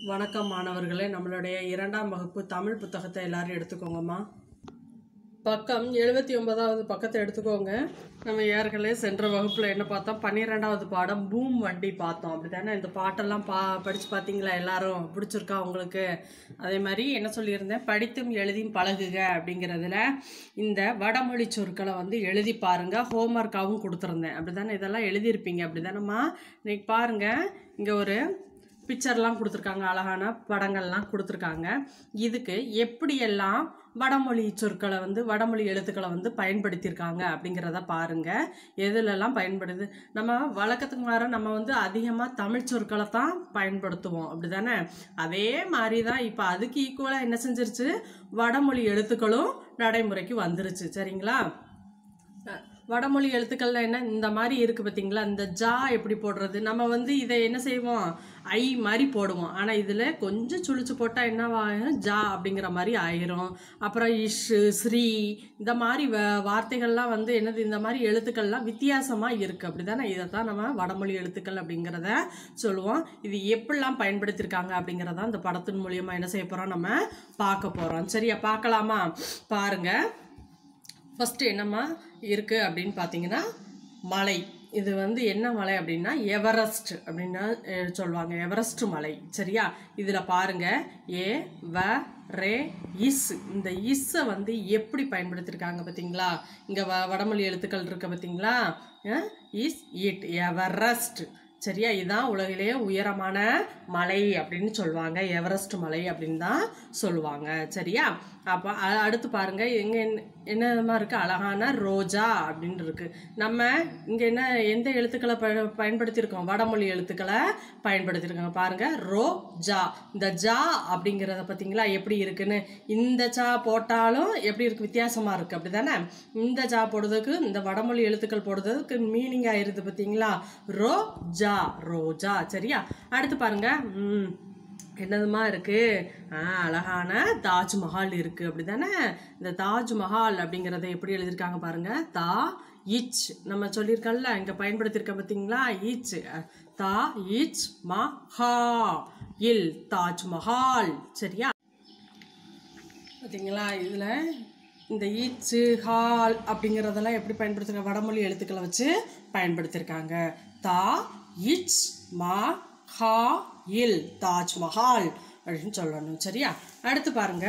வணக்கம் மாணவர்களே நம்மளுடைய இரண்டாம் வகுப்பு தமிழ் புத்தகத்தை எல்லாரும் எடுத்துக்கோங்கம்மா பக்கம் எழுபத்தி ஒன்பதாவது பக்கத்தை எடுத்துக்கோங்க நம்ம ஏற்கனவே சென்ற வகுப்பில் என்ன பார்த்தோம் பன்னிரெண்டாவது பாடம் பூம் வண்டி பார்த்தோம் அப்படிதானே இந்த பாட்டெல்லாம் பா படித்து பார்த்தீங்களா எல்லாரும் பிடிச்சிருக்கா உங்களுக்கு அதே மாதிரி என்ன சொல்லியிருந்தேன் படித்தும் எழுதியும் பழகுக அப்படிங்கிறதுல இந்த வடமொழி சொற்களை வந்து எழுதி பாருங்க ஹோம்ஒர்க்காகவும் கொடுத்துருந்தேன் அப்படிதானே இதெல்லாம் எழுதியிருப்பீங்க அப்படிதானம்மா இன்னைக்கு பாருங்க இங்கே ஒரு பிக்சர்லாம் கொடுத்துருக்காங்க அழகான படங்கள்லாம் கொடுத்துருக்காங்க இதுக்கு எப்படியெல்லாம் வடமொழி சொற்களை வந்து வடமொழி எழுத்துக்களை வந்து பயன்படுத்தியிருக்காங்க அப்படிங்கிறத பாருங்க எதுலெல்லாம் பயன்படுது நம்ம வழக்கத்துக்கு மாற நம்ம வந்து அதிகமாக தமிழ் சொற்களை தான் பயன்படுத்துவோம் அப்படிதானே அதே மாதிரி தான் இப்போ அதுக்கு ஈக்குவலாக என்ன செஞ்சிருச்சு வடமொழி எழுத்துக்களும் நடைமுறைக்கு வந்துருச்சு சரிங்களா அஹ் வடமொழி எழுத்துக்கள்ல என்ன இந்த மாதிரி இருக்கு பார்த்தீங்களா இந்த ஜா எப்படி போடுறது நம்ம வந்து இதை என்ன செய்வோம் ஐ மாதிரி போடுவோம் ஆனால் இதில் கொஞ்சம் சுழிச்சு போட்டால் என்ன ஆகும் ஜா அப்படிங்கிற மாதிரி ஆயிரும் அப்புறம் இஷு ஸ்ரீ இந்த மாதிரி வ- வார்த்தைகள்லாம் வந்து என்னது இந்த மாதிரி எழுத்துக்கள்லாம் வித்தியாசமாக இருக்குது அப்படி தானே இதை தான் நம்ம வடமொழி எழுத்துக்கள் அப்படிங்கிறத சொல்லுவோம் இது எப்படிலாம் பயன்படுத்தியிருக்காங்க அப்படிங்கிறத இந்த படத்தின் மூலியமாக என்ன செய்ய போகிறோம் நம்ம பார்க்க போகிறோம் சரியா பார்க்கலாமா பாருங்கள் ஃபஸ்ட்டு என்னம்மா இருக்குது அப்படின்னு பார்த்தீங்கன்னா மலை இது வந்து என்ன மலை அப்படின்னா எவரெஸ்ட் அப்படின்னு அஹ், சொல்லுவாங்க எவரெஸ்ட் மலை சரியா இதில் பாருங்க ஏ வ ரே இஸ் இந்த இஸ்ஸை வந்து எப்படி பயன்படுத்தியிருக்காங்க பார்த்தீங்களா இங்கே வ வடமொழி எழுத்துக்கள் இருக்கு பார்த்தீங்களா இஸ் இட் எவரெஸ்ட் சரியா இதுதான் உலகிலேயே உயரமான மலை அப்படின்னு சொல்லுவாங்க எவரெஸ்ட் மலை அப்படின்னு தான் சொல்லுவாங்க சரியா அப்போ அ- அடுத்து பாருங்க எங்க என்ன- என்னமா இருக்கு அழகான ரோஜா அப்படின்னு இருக்கு நம்ம இங்க என்ன எந்த எழுத்துக்களை ப- பயன்படுத்தியிருக்கோம் வடமொழி எழுத்துக்களை பயன்படுத்தியிருக்காங்க பாருங்க ரோ ஜா இந்த ஜா அப்படிங்கிறத பார்த்தீங்களா எப்படி இருக்குன்னு இந்த ஜா போட்டாலும் எப்படி இருக்கு வித்தியாசமா இருக்கு அப்படிதானே இந்த ஜா போடுறதுக்கு இந்த வடமொழி எழுத்துக்கள் போடுறதுக்கு மீனிங் ஆயிருது பார்த்தீங்களா ரோ ஜா ரோஜா சரியா அடுத்து பாருங்க ம் என்னதுமா இருக்கு ஆ, அழகான தாஜ்மஹால் இருக்கு அப்படிதானே இந்த தாஜ்மஹால் அப்படிங்கறத எப்படி எழுதியிருக்காங்க பாருங்க தா இச் நம்ம சொல்லியிருக்கோம்ல இங்க பயன்படுத்தியிருக்க பார்த்தீங்களா இச் அஹ், தா இச் ம ஹா இல் தாஜ்மஹால் சரியா பார்த்தீங்களா இதில் இந்த ஈச்சு ஹால் அப்படிங்கிறதெல்லாம் எப்படி பயன்படுத்துகிறாங்க வடமொழி எழுத்துக்களை வச்சு பயன்படுத்தியிருக்காங்க தா இச் மா ஹா இல் தாஜ்மஹால் அப்படின்னு சொல்லணும் சரியா அடுத்து பாருங்க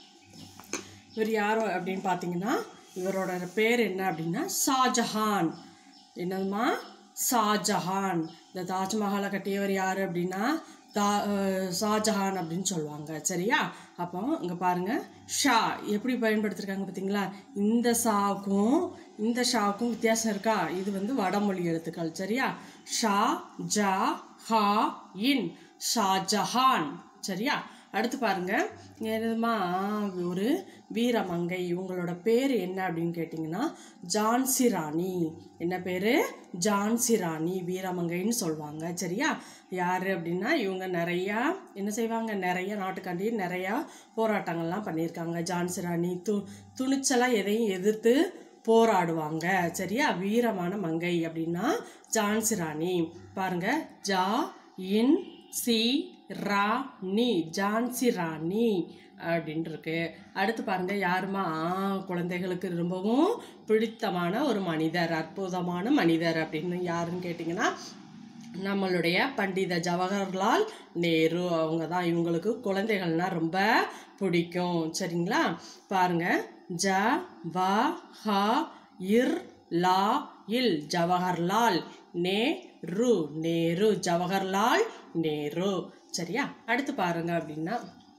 இவர் யார் அப்படின்னு பார்த்தீங்கன்னா இவரோட பேர் என்ன அப்படின்னா ஷாஜஹான் என்னதுமா ஷாஜஹான் இந்த தாஜ்மஹாலை கட்டியவர் யார் அப்படின்னா தா அஹ் ஷாஜஹான் அப்படின்னு சொல்லுவாங்க சரியா அப்போ இங்கே பாருங்க ஷா எப்படி பயன்படுத்திருக்காங்க பார்த்தீங்களா இந்த ஷாவுக்கும் இந்த ஷாவுக்கும் வித்தியாசம் இருக்கா இது வந்து வடமொழி எழுத்துக்கள் சரியா ஷா ஜா ஹா இன் ஷாஜஹான் சரியா அடுத்து பாருங்க என்னதுமா ஒரு வீரமங்கை இவங்களோட பேர் என்ன அப்படின்னு கேட்டிங்கன்னா ஜான்சி ராணி என்ன பேர் ஜான்சி ராணி வீரமங்கைன்னு சொல்லுவாங்க சரியா யார் அப்படின்னா இவங்க நிறையா என்ன செய்வாங்க நிறைய நாட்டுக்காண்டி நிறையா போராட்டங்கள்லாம் பண்ணியிருக்காங்க ஜான்சி ராணி து துணிச்சலாக எதையும் எதிர்த்து போராடுவாங்க சரியா வீரமான மங்கை அப்படின்னா ஜான்சி ராணி பாருங்க ஜா இன் சி ரா நீ ஜான்சி ராணி அப்படின்னு இருக்கு அடுத்து பாருங்க யாருமா ஆ, குழந்தைகளுக்கு ரொம்பவும் பிடித்தமான ஒரு மனிதர் அற்புதமான மனிதர் அப்படின்னு யாருன்னு கேட்டிங்கன்னா நம்மளுடைய பண்டித ஜவஹர்லால் நேரு அவங்க தான் இவங்களுக்கு குழந்தைகள்னா ரொம்ப பிடிக்கும் சரிங்களா பாருங்க ஜ வ ஹ இர் லா இல் ஜவஹர்லால் நே ரு நேரு ஜவஹர்லால் நேரு சரியா அடுத்து பாருங்க அப்படின்னா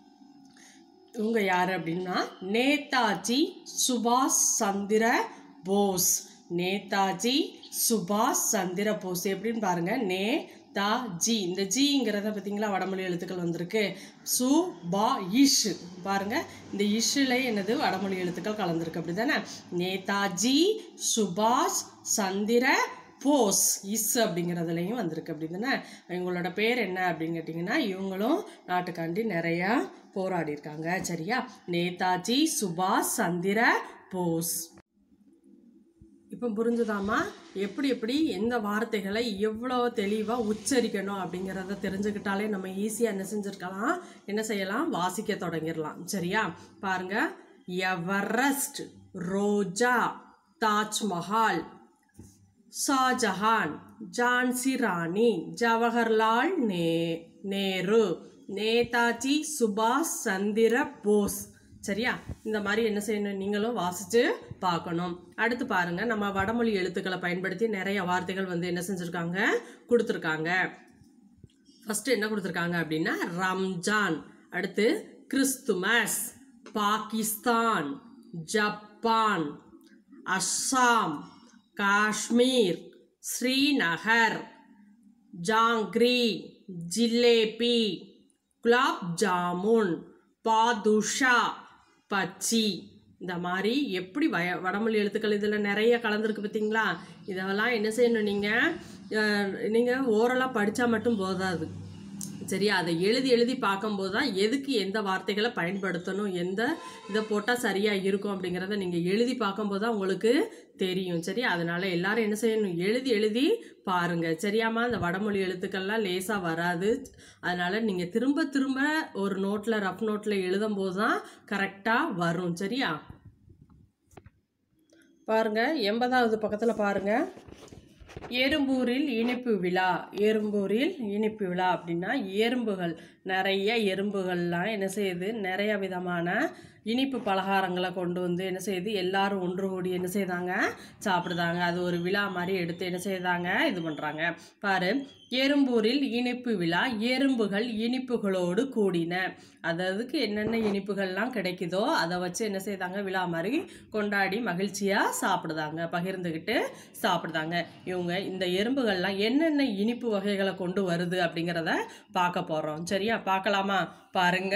இவங்க யார் அப்படின்னா நேதாஜி சுபாஷ் சந்திர போஸ் நேதாஜி சுபாஷ் சந்திர போஸ் எப்படின்னு பாருங்க நே தா ஜி இந்த ஜிங்கிறத பார்த்தீங்களா வடமொழி எழுத்துக்கள் வந்திருக்கு சு பா இஷ் பாருங்க இந்த இஷ்ல என்னது வடமொழி எழுத்துக்கள் கலந்துருக்கு அப்படிதானே நேதாஜி சுபாஷ் சந்திர போஸ் இஸ் அப்படிங்கிறதுலையும் வந்திருக்கு அப்படிதானே இவங்களோட பேர் என்ன அப்படின்னு கேட்டிங்கன்னா இவங்களும் நாட்டுக்காண்டி நிறையா போராடி இருக்காங்க சரியா நேதாஜி சுபாஷ் சந்திர போஸ் இப்போ இப்போ புரிஞ்சுதாம்மா எப்படி எப்படி எந்த வார்த்தைகளை எவ்வளோ தெளிவாக உச்சரிக்கணும் அப்படிங்கிறத தெரிஞ்சுக்கிட்டாலே நம்ம ஈஸியாக என்ன செஞ்சுருக்கலாம் என்ன செய்யலாம் வாசிக்க தொடங்கிடலாம் சரியா பாருங்க எவரெஸ்ட் ரோஜா தாஜ்மஹால் ஷாஜஹான் ஜான்சி ராணி ஜவஹர்லால் நே நேரு நேதாஜி சுபாஷ் சந்திர போஸ் சரியா இந்த மாதிரி என்ன செய்யணும் நீங்களும் வாசிச்சு பார்க்கணும் அடுத்து பாருங்க நம்ம வடமொழி எழுத்துக்களை பயன்படுத்தி நிறைய வார்த்தைகள் வந்து என்ன செஞ்சுருக்காங்க கொடுத்துருக்காங்க ஃபர்ஸ்ட் என்ன கொடுத்துருக்காங்க அப்படின்னா ரம்ஜான் அடுத்து கிறிஸ்துமஸ் பாகிஸ்தான் ஜப்பான் அஸ்ஸாம் காஷ்மீர் ஸ்ரீநகர் ஜாங்கிரி ஜிலேபி குலாப் ஜாமுன் பாதுஷா பச்சி இந்த மாதிரி எப்படி வய வடமொழி எழுத்துக்கள் இதில் நிறைய கலந்துருக்கு பார்த்தீங்களா இதெல்லாம் என்ன செய்யணும் நீங்கள் நீங்கள் ஓரலாக படித்தா மட்டும் போதாது சரியா அதை எழுதி எழுதி பார்க்கும்போது தான் எதுக்கு எந்த வார்த்தைகளை பயன்படுத்தணும் எந்த இதை போட்டால் சரியாக இருக்கும் அப்படிங்கிறத நீங்கள் எழுதி பார்க்கும்போது தான் உங்களுக்கு தெரியும் சரியா அதனால எல்லாரும் என்ன செய்யணும் எழுதி எழுதி பாருங்க சரியாம்மா இந்த வடமொழி எழுத்துக்கள்லாம் லேசாக வராது அதனால நீங்கள் திரும்ப திரும்ப ஒரு நோட்டில் ரஃப் நோட்டில் எழுதும் போது தான் கரெக்டாக வரும் சரியா பாருங்க எண்பதாவது பக்கத்தில் பாருங்க எறும்பூரில் இனிப்பு விழா எறும்பூரில் இனிப்பு விழா அப்படின்னா எறும்புகள் நிறைய எறும்புகள்லாம் என்ன செய்யுது நிறைய விதமான இனிப்பு பலகாரங்களை கொண்டு வந்து என்ன செய்யுது எல்லாரும் ஒன்று கூடி என்ன செய்தாங்க சாப்பிடுதாங்க அது ஒரு விழா மாதிரி எடுத்து என்ன செய்தாங்க இது பண்ணுறாங்க பாரு எறும்பூரில் இனிப்பு விழா எறும்புகள் இனிப்புகளோடு கூடின அததுக்கு என்னென்ன இனிப்புகள்லாம் கிடைக்குதோ அதை வச்சு என்ன செய்தாங்க விழா மாதிரி கொண்டாடி மகிழ்ச்சியாக சாப்பிடுதாங்க பகிர்ந்துக்கிட்டு சாப்பிடுதாங்க இவங்க இந்த எறும்புகள்லாம் என்னென்ன இனிப்பு வகைகளை கொண்டு வருது அப்படிங்கிறத பார்க்க போகிறோம் சரியா பார்க்கலாமா பாருங்க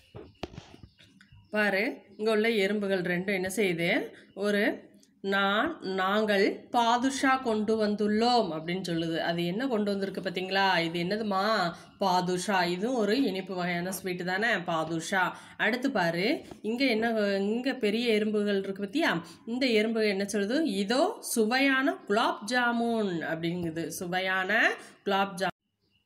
பாரு இங்கே உள்ள எறும்புகள் ரெண்டும் என்ன செய்யுது ஒரு நான் நாங்கள் பாதுஷா கொண்டு வந்துள்ளோம் அப்படின்னு சொல்லுது அது என்ன கொண்டு வந்திருக்கு பார்த்தீங்களா இது என்னதுமா பாதுஷா இதுவும் ஒரு இனிப்பு வகையான ஸ்வீட்டு தானே பாதுஷா அடுத்து பாரு இங்கே என்ன இங்கே பெரிய எறும்புகள் இருக்கு பத்தியா இந்த எறும்பு என்ன சொல்லுது இதோ சுவையான குலாப் ஜாமுன் அப்படிங்குது சுவையான குலாப் ஜா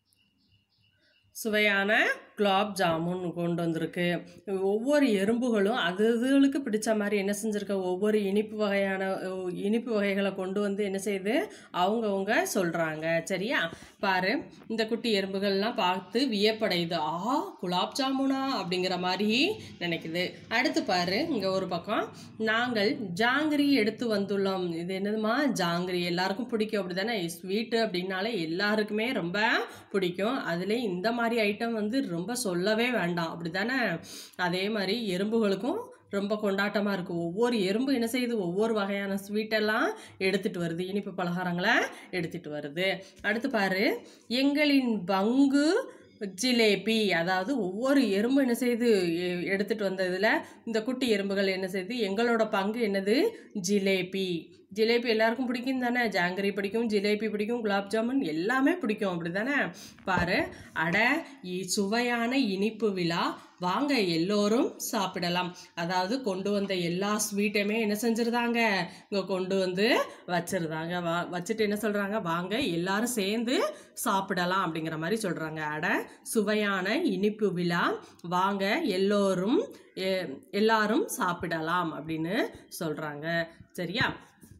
சுவையான குலாப் ஜாமுன் கொண்டு வந்திருக்கு ஒவ்வொரு எறும்புகளும் அது அதுகளுக்கு பிடிச்ச மாதிரி என்ன செஞ்சுருக்க ஒவ்வொரு இனிப்பு வகையான அஹ், இனிப்பு வகைகளை கொண்டு வந்து என்ன செய்யுது அவங்கவுங்க சொல்கிறாங்க சரியா பாரு இந்த குட்டி எறும்புகள்லாம் பார்த்து வியப்படையுது ஆ குலாப் ஜாமுனா அப்படிங்கிற மாதிரி நினைக்குது அடுத்து பாரு இங்கே ஒரு பக்கம் நாங்கள் ஜாங்கிரி எடுத்து வந்துள்ளோம் இது என்னதுமா ஜாங்கிரி எல்லாருக்கும் பிடிக்கும் அப்படி தானே ஸ்வீட்டு அப்படின்னாலே எல்லாருக்குமே ரொம்ப பிடிக்கும் அதுலேயும் இந்த மாதிரி ஐட்டம் வந்து ரொம்ப சொல்லவே வேண்டாம் அப்படி தானே அதே மாதிரி எறும்புகளுக்கும் ரொம்ப கொண்டாட்டமாக இருக்குது ஒவ்வொரு எறும்பு என்ன செய்யுது ஒவ்வொரு வகையான ஸ்வீட்டெல்லாம் எடுத்துகிட்டு வருது இனிப்பு பலகாரங்களை எடுத்துகிட்டு வருது அடுத்து பாரு எங்களின் பங்கு ஜிலேபி அதாவது ஒவ்வொரு எறும்பு என்ன செய்யுது எ- எடுத்துட்டு வந்ததுல இந்த குட்டி எறும்புகள் என்ன செய்யுது எங்களோட பங்கு என்னது ஜிலேபி ஜிலேபி எல்லாருக்கும் பிடிக்கும் தானே ஜாங்கிரி பிடிக்கும் ஜிலேபி பிடிக்கும் குலாப் ஜாமுன் எல்லாமே பிடிக்கும் அப்படி தானே பாரு அட இ- சுவையான இனிப்பு விழா வாங்க எல்லோரும் சாப்பிடலாம் அதாவது கொண்டு வந்த எல்லா ஸ்வீட்டையுமே என்ன செஞ்சிருந்தாங்க இங்கே கொண்டு வந்து வச்சிருந்தாங்க வா வச்சுட்டு என்ன சொல்கிறாங்க வாங்க எல்லாரும் சேர்ந்து சாப்பிடலாம் அப்படிங்கிற மாதிரி சொல்கிறாங்க அட சுவையான இனிப்பு விழா வாங்க எல்லோரும் எ- எல்லாரும் சாப்பிடலாம் அப்படின்னு சொல்கிறாங்க சரியா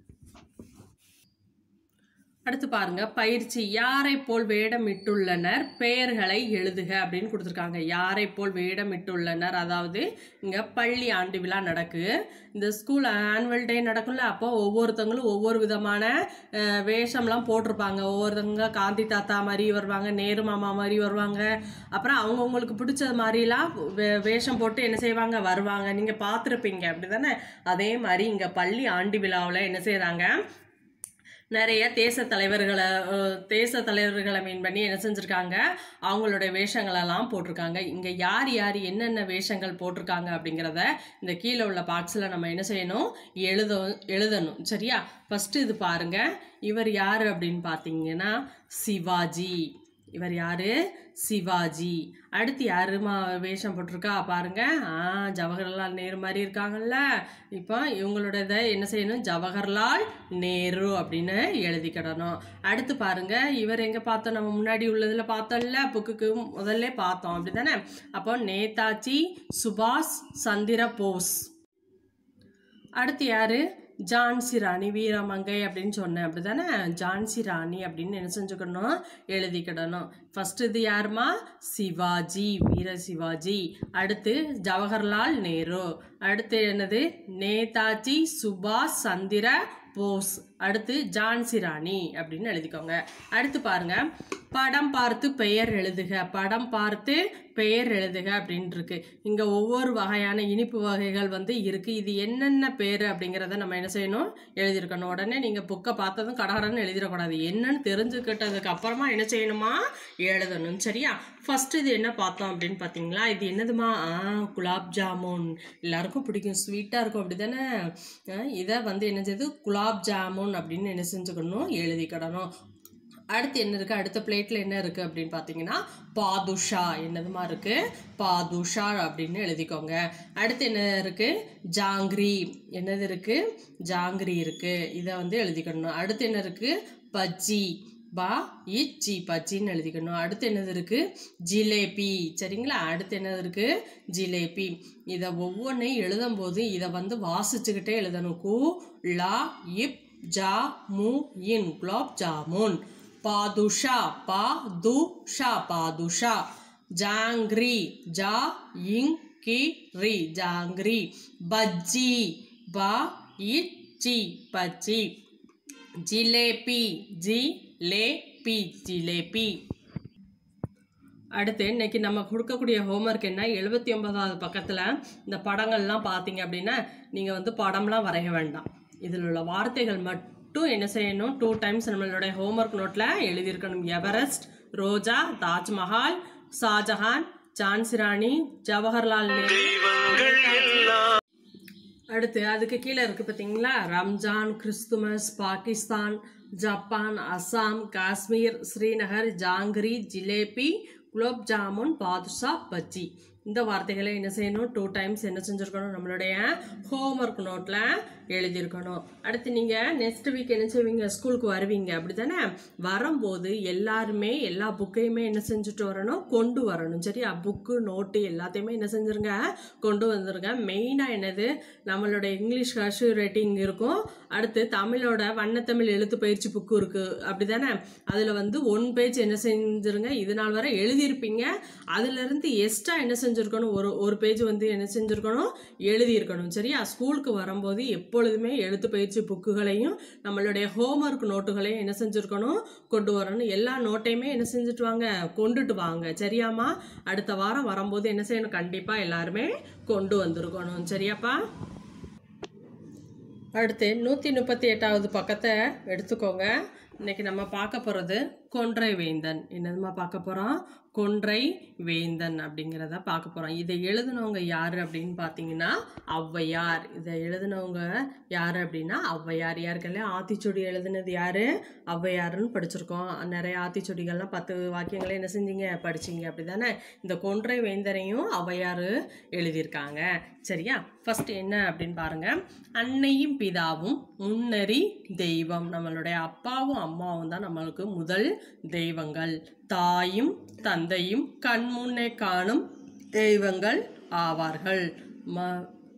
அடுத்து பாருங்க பயிற்சி யாரை போல் வேடமிட்டுள்ளனர் பெயர்களை எழுதுக அப்படின்னு கொடுத்துருக்காங்க யாரை போல் வேடமிட்டுள்ளனர் அதாவது இங்க பள்ளி ஆண்டு விழா நடக்கு இந்த ஸ்கூல் ஆனுவல் டே நடக்கும்ல அப்போ ஒவ்வொருத்தவங்களும் ஒவ்வொரு விதமான அஹ், வேஷம்லாம் போட்டிருப்பாங்க ஒவ்வொருத்தவங்க காந்தி தாத்தா மாதிரி வருவாங்க நேரு மாமா மாதிரி வருவாங்க அப்புறம் அவங்கவுங்களுக்கு பிடிச்ச மாதிரிலாம் வே- வேஷம் போட்டு என்ன செய்வாங்க வருவாங்க நீங்க பார்த்துருப்பீங்க அப்படிதானே அதே மாதிரி இங்க பள்ளி ஆண்டு விழாவில் என்ன செய்றாங்க நிறைய தேச தலைவர்களை அஹ், தேச தலைவர்களை மீன் பண்ணி என்ன செஞ்சுருக்காங்க அவங்களுடைய வேஷங்களெல்லாம் போட்டிருக்காங்க இங்கே யார் யார் என்னென்ன வேஷங்கள் போட்டிருக்காங்க அப்படிங்கிறத இந்த கீழே உள்ள பாக்ஸில் நம்ம என்ன செய்யணும் எழுத எழுதணும் சரியா ஃபஸ்ட்டு இது பாருங்க இவர் யார் அப்படின்னு பார்த்தீங்கன்னா சிவாஜி இவர் யாரு சிவாஜி அடுத்து யாருமா வேஷம் போட்டிருக்கா பாருங்க ஆ ஜவஹர்லால் நேரு மாதிரி இருக்காங்கல்ல இப்போ இவங்களோட இதை என்ன செய்யணும் ஜவஹர்லால் நேரு அப்படின்னு எழுதிக்கிடணும் அடுத்து பாருங்க இவர் எங்க பார்த்தோம் நம்ம முன்னாடி உள்ளதுல பார்த்தோம்ல புக்குக்கு முதல்ல பார்த்தோம் அப்படிதானே அப்போ நேதாஜி சுபாஷ் சந்திர போஸ் அடுத்து யாரு ஜான்சி ராணி வீரமங்கை அப்படின்னு சொன்னேன் அப்படிதானே ஜான்சி ராணி அப்படின்னு என்ன செஞ்சுக்கணும் எழுதிக்கிடணும் ஃபர்ஸ்ட் இது யாருமா சிவாஜி வீர சிவாஜி அடுத்து ஜவஹர்லால் நேரு அடுத்து என்னது நேதாஜி சுபாஷ் சந்திர போஸ் அடுத்து ஜான்சி ராணி அப்படின்னு எழுதிக்கோங்க அடுத்து பாருங்க படம் பார்த்து பெயர் எழுதுக படம் பார்த்து பெயர் எழுதுக அப்படின்னு இருக்கு இங்க ஒவ்வொரு வகையான இனிப்பு வகைகள் வந்து இருக்கு இது என்னென்ன பேர் அப்படிங்கிறத நம்ம என்ன செய்யணும் எழுதியிருக்கணும் உடனே நீங்க புக்கை பார்த்ததும் கடகடன்னு எழுதிடக்கூடாது என்னன்னு தெரிஞ்சுக்கிட்டதுக்கு அப்புறமா என்ன செய்யணுமா எழுதணும் சரியா ஃபர்ஸ்ட் இது என்ன பார்த்தோம் அப்படின்னு பார்த்தீங்களா இது என்னதுமா ஆ குலாப் ஜாமுன் எல்லாருக்கும் பிடிக்கும் ஸ்வீட்டாக இருக்கும் அப்படி தானே இதை வந்து என்ன செய்யுது குலாப் ஜாமுன் அப்படின்னு என்ன செஞ்சுக்கணும் எழுதிக்கிடணும் அடுத்து என்ன இருக்குது அடுத்த பிளேட்டில் என்ன இருக்குது அப்படின்னு பார்த்தீங்கன்னா பாதுஷா என்னதுமா இருக்குது பாதுஷா அப்படின்னு எழுதிக்கோங்க அடுத்து என்ன இருக்குது ஜாங்கிரி என்னது இருக்குது ஜாங்கிரி இருக்குது இதை வந்து எழுதிக்கணும் அடுத்து என்ன இருக்குது பஜ்ஜி பா இச்சி பஜ்ஜின்னு எழுதிக்கணும் அடுத்து என்னது இருக்கு ஜிலேபி சரிங்களா அடுத்து என்னது இருக்கு ஜிலேபி இதை ஒவ்வொன்றையும் எழுதும் போது இதை வந்து வாசிச்சுக்கிட்டே எழுதணும் கு லா இப் ஜா மு இன் குலாப் ஜாமுன் பாதுஷா பா து ஷா பாதுஷா ஜாங்கிரி ஜா இங் கி ரி ஜாங்கிரி பஜ்ஜி பா இச்சி பஜ்ஜி ஜிலேபி ஜி லே பி ஜிலேபி அடுத்து இன்னைக்கு நம்ம கொடுக்கக்கூடிய ஹோம்ஒர்க் என்ன எழுபத்தி ஒன்பதாவது பக்கத்தில் இந்த படங்கள்லாம் பார்த்தீங்க அப்படின்னா நீங்கள் வந்து படம்லாம் வரைய வேண்டாம் இதில் உள்ள வார்த்தைகள் மட்டும் என்ன செய்யணும் டூ டைம்ஸ் நம்மளுடைய ஹோம்ஒர்க் நோட்டில் எழுதியிருக்கணும் எவரெஸ்ட் ரோஜா தாஜ்மஹால் ஷாஜஹான் ஜான்சிராணி ஜவஹர்லால் நேரு அடுத்து அதுக்கு கீழே இருக்கு பார்த்தீங்களா ரம்ஜான் கிறிஸ்துமஸ் பாகிஸ்தான் ஜப்பான் அஸ்ஸாம் காஷ்மீர் ஸ்ரீநகர் ஜாங்கிரி ஜிலேபி குலோப் ஜாமுன் பாதுஷா பஜ்ஜி இந்த வார்த்தைகளை என்ன செய்யணும் டூ டைம்ஸ் என்ன செஞ்சுருக்கணும் நம்மளுடைய ஹோம்ஒர்க் நோட்டில் எழுதியிருக்கணும் அடுத்து நீங்கள் நெக்ஸ்ட் வீக் என்ன செய்வீங்க ஸ்கூலுக்கு வருவீங்க அப்படி தானே வரும்போது எல்லாருமே எல்லா புக்கையுமே என்ன செஞ்சுட்டு வரணும் கொண்டு வரணும் சரியா புக்கு நோட்டு எல்லாத்தையுமே என்ன செஞ்சுருங்க கொண்டு வந்துருங்க மெயினாக என்னது நம்மளோட இங்கிலீஷ் கர்சிவ் ரைட்டிங் இருக்கும் அடுத்து தமிழோட வண்ணத்தமிழ் எழுத்து பயிற்சி புக்கு இருக்குது அப்படி தானே அதில் வந்து ஒன் பேஜ் என்ன செஞ்சுருங்க இது நாள் வரை எழுதியிருப்பீங்க அதுலேருந்து எக்ஸ்ட்ரா என்ன செஞ்சுருக்கணும் ஒரு ஒரு பேஜ் வந்து என்ன செஞ்சுருக்கணும் எழுதியிருக்கணும் சரியா ஸ்கூலுக்கு வரும்போது எப்பொழுதுமே எழுத்து பயிற்சி புக்குகளையும் நம்மளுடைய ஹோம்ஒர்க் நோட்டுகளையும் என்ன செஞ்சுருக்கணும் கொண்டு வரணும் எல்லா நோட்டையுமே என்ன செஞ்சுட்டு வாங்க கொண்டுட்டு வாங்க சரியாம்மா அடுத்த வாரம் வரும்போது என்ன செய்யணும் கண்டிப்பாக எல்லாருமே கொண்டு வந்திருக்கணும் சரியாப்பா அடுத்து நூற்றி முப்பத்தி எட்டாவது பக்கத்தை எடுத்துக்கோங்க இன்னைக்கு நம்ம பார்க்க போகிறது கொன்றை வேந்தன் என்னதுமா பார்க்க போகிறோம் கொன்றை வேந்தன் அப்படிங்கிறத பார்க்க போகிறோம் இதை எழுதினவங்க யார் அப்படின்னு பார்த்தீங்கன்னா ஔவையார் இதை எழுதினவங்க யார் அப்படின்னா ஔவையார் யாருக்கெல்லாம் ஆத்திச்சூடி எழுதுனது யார் ஔவையாருன்னு படிச்சிருக்கோம் நிறைய ஆத்திச்சூடிகள்லாம் பத்து வாக்கியங்களை என்ன செஞ்சீங்க படிச்சீங்க அப்படி தானே இந்த கொன்றை வேந்தரையும் ஔவையார் எழுதியிருக்காங்க சரியா ஃபர்ஸ்ட் என்ன அப்படின்னு பாருங்க அன்னையும் பிதாவும் முன்னறி தெய்வம் நம்மளுடைய அப்பாவும் அம்மாவும் தான் நம்மளுக்கு முதல் தெய்வங்கள் தாயும் தந்தையும் கண் முன்னே காணும் தெய்வங்கள் ஆவார்கள் ம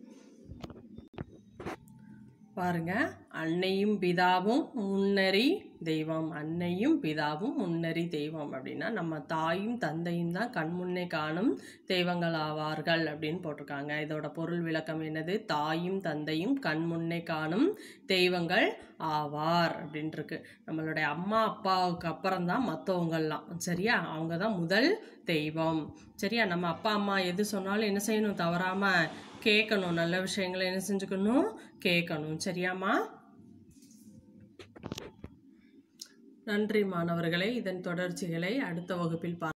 பாருங்க அன்னையும் பிதாவும் முன்னறி தெய்வம் அன்னையும் பிதாவும் முன்னறி தெய்வம் அப்படின்னா நம்ம தாயும் தந்தையும் தான் கண்முன்னே காணும் தெய்வங்கள் ஆவார்கள் அப்படின்னு போட்டிருக்காங்க இதோட பொருள் விளக்கம் என்னது தாயும் தந்தையும் கண்முன்னே காணும் தெய்வங்கள் ஆவார் அப்படின்னு இருக்கு நம்மளுடைய அம்மா அப்பாவுக்கு அப்புறம் தான் மற்றவங்கள்லாம் சரியா அவங்க தான் முதல் தெய்வம் சரியா நம்ம அப்பா அம்மா எது சொன்னாலும் என்ன செய்யணும் தவறாம கேட்கணும் நல்ல விஷயங்களை என்ன செஞ்சுக்கணும் கேட்கணும் சரியாம்மா நன்றி மாணவர்களே இதன் தொடர்ச்சிகளை அடுத்த வகுப்பில் பார்க்கலாம்